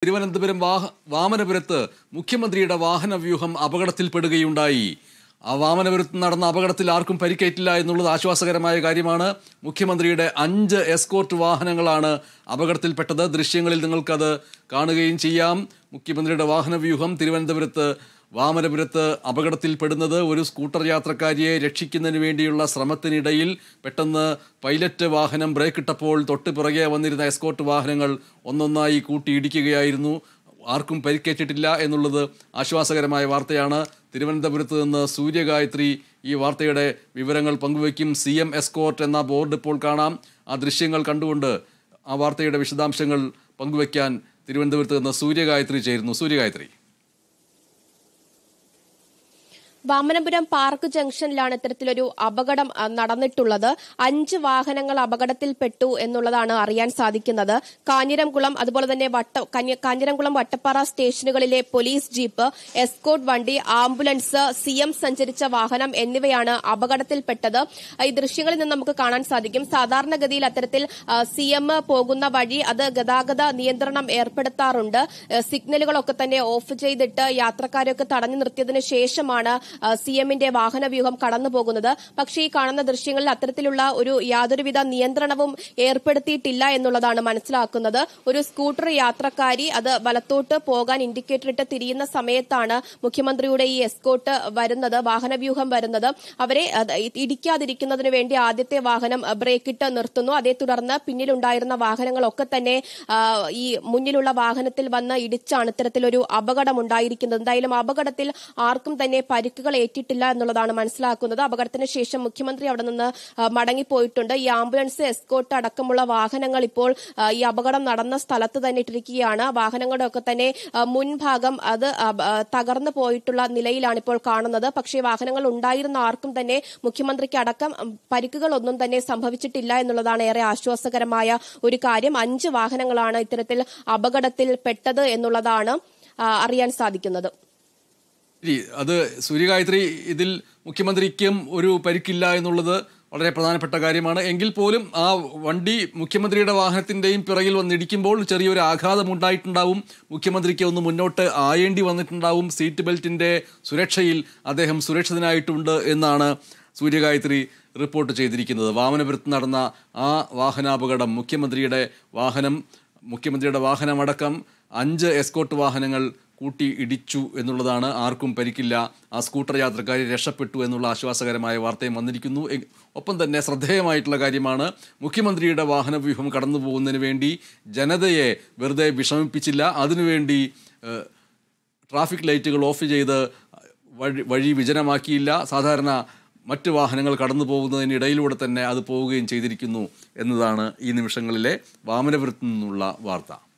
തിരുവനന്തപുരം വാഹ വാമനപുരത്ത് മുഖ്യമന്ത്രിയുടെ വാഹന വ്യൂഹം അപകടത്തിൽപ്പെടുകയുണ്ടായി ആ വാമനപുരത്ത് നടന്ന അപകടത്തിൽ ആർക്കും പരിക്കേറ്റില്ല എന്നുള്ളത് ആശ്വാസകരമായ കാര്യമാണ് മുഖ്യമന്ത്രിയുടെ അഞ്ച് എസ്കോർട്ട് വാഹനങ്ങളാണ് അപകടത്തിൽപ്പെട്ടത് ദൃശ്യങ്ങളിൽ നിങ്ങൾക്കത് കാണുകയും ചെയ്യാം മുഖ്യമന്ത്രിയുടെ വാഹന വ്യൂഹം തിരുവനന്തപുരത്ത് വാമനപുരത്ത് അപകടത്തിൽപ്പെടുന്നത് ഒരു സ്കൂട്ടർ യാത്രക്കാരിയെ രക്ഷിക്കുന്നതിന് വേണ്ടിയുള്ള ശ്രമത്തിനിടയിൽ പെട്ടെന്ന് പൈലറ്റ് വാഹനം ബ്രേക്ക് ഇട്ടപ്പോൾ തൊട്ട് പിറകെ വന്നിരുന്ന എസ്കോർട്ട് വാഹനങ്ങൾ ഒന്നൊന്നായി കൂട്ടിയിടിക്കുകയായിരുന്നു ആർക്കും പരിക്കേറ്റിട്ടില്ല എന്നുള്ളത് ആശ്വാസകരമായ വാർത്തയാണ് തിരുവനന്തപുരത്ത് നിന്ന് സൂര്യഗായത്രി ഈ വാർത്തയുടെ വിവരങ്ങൾ പങ്കുവയ്ക്കും സി എം എസ്കോർട്ട് എന്ന ബോർഡ് ഇപ്പോൾ കാണാം ആ ദൃശ്യങ്ങൾ കണ്ടുകൊണ്ട് ആ വാർത്തയുടെ വിശദാംശങ്ങൾ പങ്കുവയ്ക്കാൻ തിരുവനന്തപുരത്ത് നിന്ന് സൂര്യഗായത്രി ചേരുന്നു സൂര്യഗായത്രി വാമനപുരം പാർക്ക് ജംഗ്ഷനിലാണ് ഇത്തരത്തിലൊരു അപകടം ആ, നടന്നിട്ടുള്ളത് അഞ്ച് വാഹനങ്ങൾ അപകടത്തിൽപ്പെട്ടു എന്നുള്ളതാണ് അറിയാൻ സാധിക്കുന്നത് കാഞ്ഞിരംകുളം അതുപോലെ തന്നെ വട്ട കന്യ- കാഞ്ഞിരംകുളം വട്ടപ്പാറ സ്റ്റേഷനുകളിലെ പോലീസ് ജീപ്പ് എസ്കോട്ട് വണ്ടി ആംബുലൻസ് സി എം സഞ്ചരിച്ച വാഹനം എന്നിവയാണ് അപകടത്തിൽപ്പെട്ടത് ആ, ഈ ദൃശ്യങ്ങളിൽ നിന്ന് നമുക്ക് കാണാൻ സാധിക്കും സാധാരണഗതിയിൽ അത്തരത്തിൽ സി എം പോകുന്ന വഴി അത് ഗതാഗത നിയന്ത്രണം ഏർപ്പെടുത്താറുണ്ട് ആ, സിഗ്നലുകളൊക്കെ തന്നെ ഓഫ് ചെയ്തിട്ട് യാത്രക്കാരെയൊക്കെ തടഞ്ഞു നിർത്തിയതിനു ശേഷമാണ് സി എമ്മിന്റെ വാഹന വ്യൂഹം കടന്നു പോകുന്നത് പക്ഷേ ഈ കാണുന്ന ദൃശ്യങ്ങളിൽ അത്തരത്തിലുള്ള ഒരു യാതൊരുവിധ നിയന്ത്രണവും ഏർപ്പെടുത്തിയിട്ടില്ല എന്നുള്ളതാണ് മനസ്സിലാക്കുന്നത് ഒരു സ്കൂട്ടർ യാത്രക്കാരി അത് വലത്തോട്ട് പോകാൻ ഇൻഡിക്കേറ്റർ ഇട്ട് തിരിയുന്ന സമയത്താണ് മുഖ്യമന്ത്രിയുടെ ഈ എസ്കോട്ട് വരുന്നത് വാഹന വ്യൂഹം വരുന്നത് അവരെ അത് ഇടിക്കാതിരിക്കുന്നതിന് വേണ്ടി ആദ്യത്തെ വാഹനം ബ്രേക്ക് ഇട്ട് നിർത്തുന്നു അതേ തുടർന്ന് പിന്നിലുണ്ടായിരുന്ന വാഹനങ്ങളൊക്കെ തന്നെ ആ, ഈ മുന്നിലുള്ള വാഹനത്തിൽ വന്ന് ഇടിച്ചാണ് ഇത്തരത്തിലൊരു അപകടം ഉണ്ടായിരിക്കുന്നത് എന്തായാലും അപകടത്തിൽ ആർക്കും തന്നെ പരിക്കുകൾ ഏറ്റിട്ടില്ല എന്നുള്ളതാണ് മനസ്സിലാക്കുന്നത് അപകടത്തിന് ശേഷം മുഖ്യമന്ത്രി അവിടെ നിന്ന് ആ, മടങ്ങിപ്പോയിട്ടുണ്ട് ഈ ആംബുലൻസ് എസ്കോട്ട് അടക്കമുള്ള വാഹനങ്ങൾ ഇപ്പോൾ ആ, ഈ അപകടം നടന്ന സ്ഥലത്ത് തന്നെ ഇട്ടിരിക്കുകയാണ് വാഹനങ്ങളുടെ ഒക്കെ തന്നെ ആ, മുൻഭാഗം അത് ആ, ആ, തകർന്നു പോയിട്ടുള്ള നിലയിലാണ് ഇപ്പോൾ കാണുന്നത് പക്ഷേ വാഹനങ്ങൾ ഉണ്ടായിരുന്ന ആർക്കും തന്നെ മുഖ്യമന്ത്രിക്ക് അടക്കം ഉം, പരിക്കുകളൊന്നും തന്നെ സംഭവിച്ചിട്ടില്ല എന്നുള്ളതാണ് ഏറെ ആശ്വാസകരമായ ഒരു കാര്യം അഞ്ച് വാഹനങ്ങളാണ് ഇത്തരത്തിൽ അപകടത്തിൽ പെട്ടത് എന്നുള്ളതാണ് ആ, അറിയാൻ സാധിക്കുന്നത് ശരി അത് സൂര്യഗായത്രി ഇതിൽ മുഖ്യമന്ത്രിക്കും ഒരു പരിക്കില്ല എന്നുള്ളത് വളരെ പ്രധാനപ്പെട്ട കാര്യമാണ് എങ്കിൽ പോലും ആ വണ്ടി മുഖ്യമന്ത്രിയുടെ വാഹനത്തിന്റെയും പിറകിൽ വന്നിടിക്കുമ്പോൾ ചെറിയൊരു ആഘാതം ഉണ്ടായിട്ടുണ്ടാവും മുഖ്യമന്ത്രിക്ക് ഒന്ന് മുന്നോട്ട് ആയേണ്ടി വന്നിട്ടുണ്ടാവും സീറ്റ് ബെൽറ്റിന്റെ സുരക്ഷയിൽ അദ്ദേഹം സുരക്ഷിതനായിട്ടുണ്ട് എന്നാണ് സൂര്യഗായത്രി റിപ്പോർട്ട് ചെയ്തിരിക്കുന്നത് വാമനപുരത്ത് നടന്ന ആ വാഹനാപകടം മുഖ്യമന്ത്രിയുടെ വാഹനം മുഖ്യമന്ത്രിയുടെ വാഹനമടക്കം അഞ്ച് എസ്കോട്ട് വാഹനങ്ങൾ കൂട്ടി ഇടിച്ചു എന്നുള്ളതാണ് ആർക്കും പരിക്കില്ല ആ സ്കൂട്ടർ യാത്രക്കാരി രക്ഷപ്പെട്ടു എന്നുള്ള ആശ്വാസകരമായ വാർത്തയും വന്നിരിക്കുന്നു എ- ഒപ്പം തന്നെ ശ്രദ്ധേയമായിട്ടുള്ള കാര്യമാണ് മുഖ്യമന്ത്രിയുടെ വാഹന വ്യൂഹം കടന്നു പോകുന്നതിന് വേണ്ടി ജനതയെ വെറുതെ വിഷമിപ്പിച്ചില്ല അതിനുവേണ്ടി ഏഹ്, ട്രാഫിക് ലൈറ്റുകൾ ഓഫ് ചെയ്ത് വഴി വഴി വിജനമാക്കിയില്ല സാധാരണ മറ്റ് വാഹനങ്ങൾ കടന്നു പോകുന്നതിനിടയിലൂടെ തന്നെ അത് പോവുകയും ചെയ്തിരിക്കുന്നു എന്നതാണ് ഈ നിമിഷങ്ങളിലെ വാമനപുരത്തു നിന്നുള്ള വാർത്ത